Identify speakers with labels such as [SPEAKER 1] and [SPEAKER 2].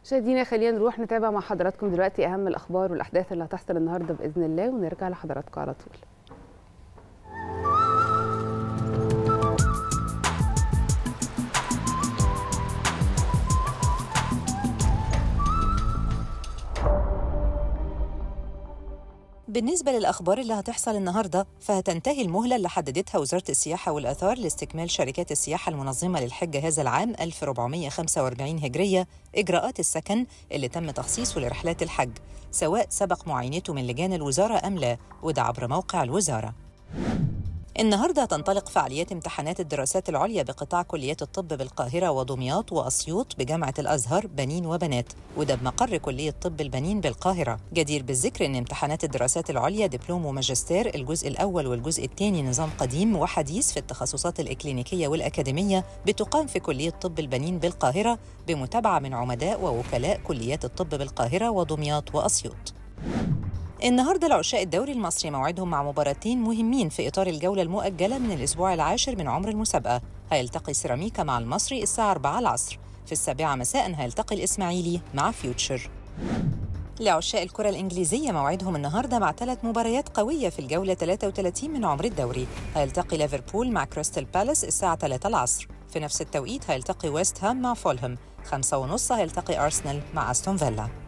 [SPEAKER 1] مشاهدينا خلينا نروح نتابع مع حضراتكم دلوقتي اهم الاخبار والاحداث اللي هتحصل النهارده باذن الله ونرجع لحضراتكم على طول
[SPEAKER 2] بالنسبة للأخبار اللي هتحصل النهاردة فهتنتهي المهلة اللي حددتها وزارة السياحة والآثار لاستكمال شركات السياحة المنظمة للحج هذا العام 1445 هجرية إجراءات السكن اللي تم تخصيصه لرحلات الحج سواء سبق معاينته من لجان الوزارة أم لا وده عبر موقع الوزارة النهارده هتنطلق فعاليات امتحانات الدراسات العليا بقطاع كليات الطب بالقاهره ودمياط واسيوط بجامعه الازهر بنين وبنات وده بمقر كليه طب البنين بالقاهره جدير بالذكر ان امتحانات الدراسات العليا دبلوم وماجستير الجزء الاول والجزء الثاني نظام قديم وحديث في التخصصات الاكلينيكيه والاكاديميه بتقام في كليه طب البنين بالقاهره بمتابعه من عمداء ووكلاء كليات الطب بالقاهره ودمياط واسيوط النهارده العشاء الدوري المصري موعدهم مع مباراتين مهمين في اطار الجوله المؤجله من الاسبوع العاشر من عمر المسابقه هيلتقي سيراميكا مع المصري الساعه 4 العصر في السابعه مساء هيلتقي الاسماعيلي مع فيوتشر لعشاء الكرة الإنجليزية موعدهم النهاردة مع ثلاث مباريات قوية في الجولة 33 من عمر الدوري هيلتقي ليفربول مع كريستال بالاس الساعة 3 العصر في نفس التوقيت هيلتقي ويست هام مع فولهام خمسة ونص هيلتقي أرسنال مع أستون فيلا